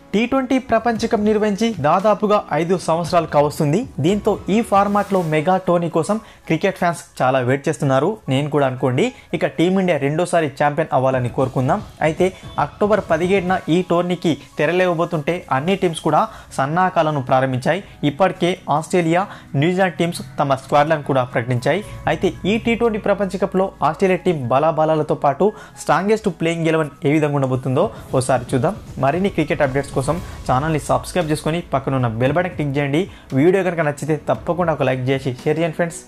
tea twenty ప్రపంచ cup నిర్వహించి దాదాపుగా ఐదు సంవత్సరాలు కావస్తుంది దీంతో ఈ ఫార్మాట్లో మెగా టోర్నీ కోసం క్రికెట్ ఫ్యాన్స్ చాలా వెయిట్ చేస్తున్నారు నేను కూడా అనుకోండి ఇక టీమిండియా రెండోసారి ఛాంపియన్ అవ్వాలని కోరుకుందాం అయితే అక్టోబర్ పదిహేడున ఈ టోర్నీకి తెరలేవబోతుంటే అన్ని టీమ్స్ కూడా సన్నాహాకాలను ప్రారంభించాయి ఇప్పటికే ఆస్ట్రేలియా న్యూజిలాండ్ టీమ్స్ తమ స్క్వాడ్లను కూడా ప్రకటించాయి అయితే ఈ టీ ట్వంటీ ప్రపంచ కప్లో ఆస్ట్రేలియా టీం బలాబలాలతో పాటు స్ట్రాంగెస్ట్ ప్లేయింగ్ ఎలెవెన్ ఏ విధంగా ఉండబోతుందో ఓసారి చూద్దాం మరిన్ని క్రికెట్ అప్డేట్స్ కోసం ఛానల్ని సబ్స్క్రైబ్ చేసుకొని పక్కనున్న బెల్ బటన్ క్లిక్ చేయండి వీడియో కనుక నచ్చితే తప్పకుండా ఒక లైక్ చేసి షేర్ చేయండి ఫ్రెండ్స్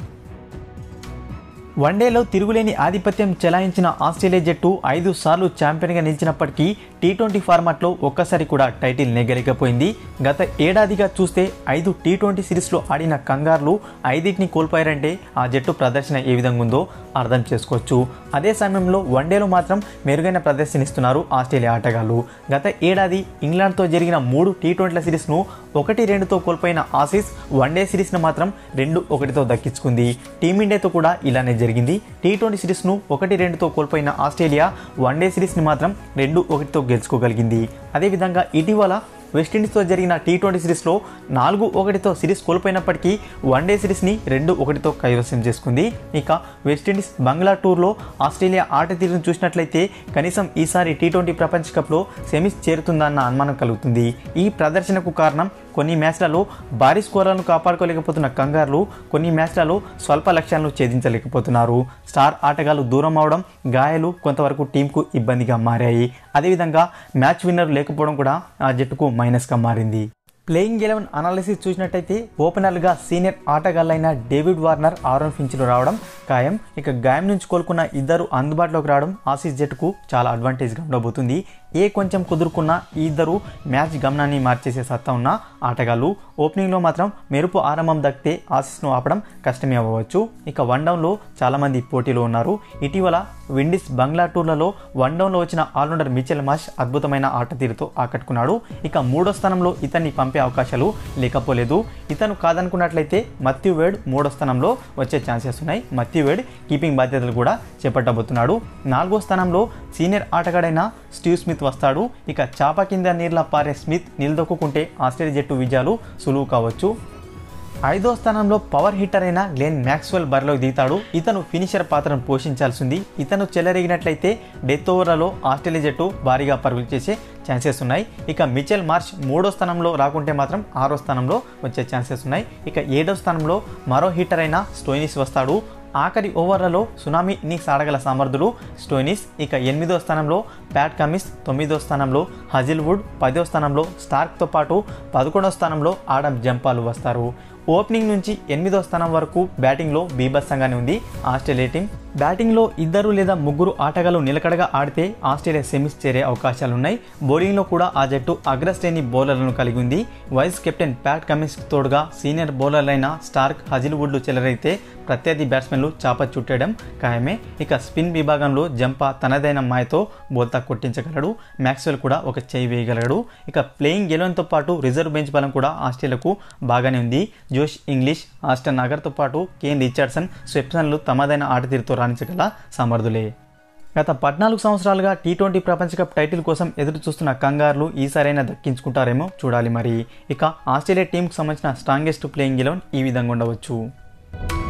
వన్డేలో తిరుగులేని ఆధిపత్యం చెలాయించిన ఆస్ట్రేలియా జట్టు ఐదు సార్లు ఛాంపియన్గా నిలిచినప్పటికీ టీ ట్వంటీ ఫార్మాట్లో ఒక్కసారి కూడా టైటిల్ నెగ్గలేకపోయింది గత ఏడాదిగా చూస్తే ఐదు టీ ట్వంటీ సిరీస్లో ఆడిన కంగారులు ఐదింటిని కోల్పోయారంటే ఆ జట్టు ప్రదర్శన ఏ విధంగా ఉందో అర్థం చేసుకోవచ్చు అదే సమయంలో వన్డేలో మాత్రం మెరుగైన ప్రదర్శన ఇస్తున్నారు ఆస్ట్రేలియా ఆటగాళ్లు గత ఏడాది ఇంగ్లాండ్తో జరిగిన మూడు టీ ట్వంటీల సిరీస్ను ఒకటి రెండుతో కోల్పోయిన ఆసీస్ వన్డే సిరీస్ను మాత్రం రెండు ఒకటితో దక్కించుకుంది టీమిండియాతో కూడా ఇలానే జరిగింది టీ ట్వంటీ సిరీస్ను ఒకటి రెండుతో కోల్పోయిన ఆస్ట్రేలియా వన్డే సిరీస్ని మాత్రం రెండు ఒకటితో గెలుచుకోగలిగింది అదేవిధంగా ఇటీవల వెస్టిండీస్తో జరిగిన టీ ట్వంటీ సిరీస్లో నాలుగు ఒకటితో సిరీస్ కోల్పోయినప్పటికీ వన్డే సిరీస్ని రెండు ఒకటితో కైవసం చేసుకుంది ఇక వెస్టిండీస్ బంగ్లా టూర్లో ఆస్ట్రేలియా ఆట తీరును చూసినట్లయితే కనీసం ఈసారి టీ ట్వంటీ ప్రపంచ కప్లో సెమీస్ చేరుతుందన్న అనుమానం కలుగుతుంది ఈ ప్రదర్శనకు కారణం కొన్ని మ్యాచ్లలో భారీ స్కోర్లను కాపాడుకోలేకపోతున్న కంగారులు కొన్ని మ్యాచ్లలో స్వల్ప లక్ష్యాలను ఛేదించలేకపోతున్నారు స్టార్ ఆటగాళ్లు దూరం అవడం గాయాలు కొంతవరకు టీంకు ఇబ్బందిగా మారాయి అదేవిధంగా మ్యాచ్ విన్నర్ లేకపోవడం కూడా ఆ జట్టుకు మైనస్గా మారింది ప్లేయింగ్ ఎలెవెన్ అనాలిసిస్ చూసినట్టయితే ఓపెనర్గా సీనియర్ ఆటగాళ్ళైన డేవిడ్ వార్నర్ ఆరోన్ ఫించ్లు రావడం ఖాయం ఇక గాయం నుంచి కోలుకున్న ఇద్దరు అందుబాటులోకి రావడం ఆసీస్ జట్టుకు చాలా అడ్వాంటేజ్గా ఉండబోతుంది ఏ కొంచెం కుదురుకున్న ఈ ఇద్దరు మ్యాచ్ గమనాన్ని మార్చేసే సత్తా ఉన్న ఆటగాళ్ళు ఓపెనింగ్లో మాత్రం మెరుపు ఆరంభం దక్కితే ఆసీస్ను ఆపడం కష్టమే అవ్వవచ్చు ఇక వన్ డౌన్లో చాలామంది పోటీలో ఉన్నారు ఇటీవల విండీస్ బంగ్లా టూర్లలో వన్ డౌన్లో వచ్చిన ఆల్రౌండర్ మిచెల్ మాష్ అద్భుతమైన ఆట తీరుతో ఆకట్టుకున్నాడు ఇక మూడో స్థానంలో ఇతన్ని పంపే అవకాశాలు లేకపోలేదు ఇతను కాదనుకున్నట్లయితే మత్యు వేడ్ మూడో స్థానంలో వచ్చే ఛాన్సెస్ ఉన్నాయి మత్యు వేడ్ కీపింగ్ బాధ్యతలు కూడా చేపట్టబోతున్నాడు నాలుగో స్థానంలో సీనియర్ ఆటగాడైన స్టీవ్ స్మిత్ వస్తాడు ఇక చాప కింద నీర్ల పారే స్మిత్ నిలదొక్కుంటే ఆస్ట్రేలియా జట్టు విజయాలు సులువు కావచ్చు ఐదో స్థానంలో పవర్ హిట్టర్ అయిన గ్లెన్ మ్యాక్స్వెల్ బరిలోకి దిగుతాడు ఇతను ఫినిషర్ పాత్రను పోషించాల్సింది ఇతను చెలరేగినట్లయితే డెత్ ఓవర్లలో ఆస్ట్రేలియా జట్టు భారీగా పరుగులు చేసే ఛాన్సెస్ ఉన్నాయి ఇక మిచెల్ మార్చ్ మూడో స్థానంలో రాకుంటే మాత్రం ఆరో స్థానంలో వచ్చే ఛాన్సెస్ ఉన్నాయి ఇక ఏడో స్థానంలో మరో హిట్టర్ అయిన స్టోయినిస్ వస్తాడు ఆఖరి ఓవర్లలో సునామీ ఇన్నింగ్స్ ఆడగల సమర్థుడు స్టోయినిస్ ఇక ఎనిమిదో స్థానంలో ప్యాట్ కమిస్ తొమ్మిదో స్థానంలో హజిల్వుడ్ పదో స్థానంలో స్టార్క్తో పాటు పదకొండో స్థానంలో ఆడమ్ జంపాలు వస్తారు ఓపెనింగ్ నుంచి ఎనిమిదో స్థానం వరకు బ్యాటింగ్లో బీభత్సంగానే ఉంది ఆస్ట్రేలియా టీం బ్యాటింగ్లో ఇద్దరు లేదా ముగ్గురు ఆటగాళ్లు నిలకడగా ఆడితే ఆస్ట్రేలియా సెమీస్ చేరే అవకాశాలున్నాయి బౌలింగ్లో కూడా ఆ జట్టు అగ్రశ్రేణి బౌలర్లను కలిగి ఉంది వైస్ కెప్టెన్ ప్యాట్ కమిన్స్ తోడుగా సీనియర్ బౌలర్లైన స్టార్క్ హజిల్వుడ్లు చెలరైతే ప్రత్యర్థి బ్యాట్స్మెన్లు చాప చుట్టడం ఖాయమే ఇక స్పిన్ విభాగంలో జంపా తనదైన మాయతో బోల్తా కొట్టించగలడు మ్యాక్స్వెల్ కూడా ఒక చేయి వేయగలడు ఇక ప్లేయింగ్ ఎలెవెన్తో పాటు రిజర్వ్ బెంచ్ బలం కూడా ఆస్ట్రేలియాకు బాగానే ఉంది జోష్ ఇంగ్లీష్ ఆస్టన్ నగర్తో పాటు కేన్ రిచర్డ్సన్ స్వెప్సన్లు తమదైన ఆట తీరుతో రాణించగల సమర్థులే గత పద్నాలుగు సంవత్సరాలుగా టీ ట్వంటీ ప్రపంచ కప్ టైటిల్ కోసం ఎదురు చూస్తున్న కంగారులు ఈసారైనా దక్కించుకుంటారేమో చూడాలి మరి ఇక ఆస్ట్రేలియా టీంకు సంబంధించిన స్ట్రాంగెస్ట్ ప్లేయింగ్ ఎలెవెన్ ఈ విధంగా ఉండవచ్చు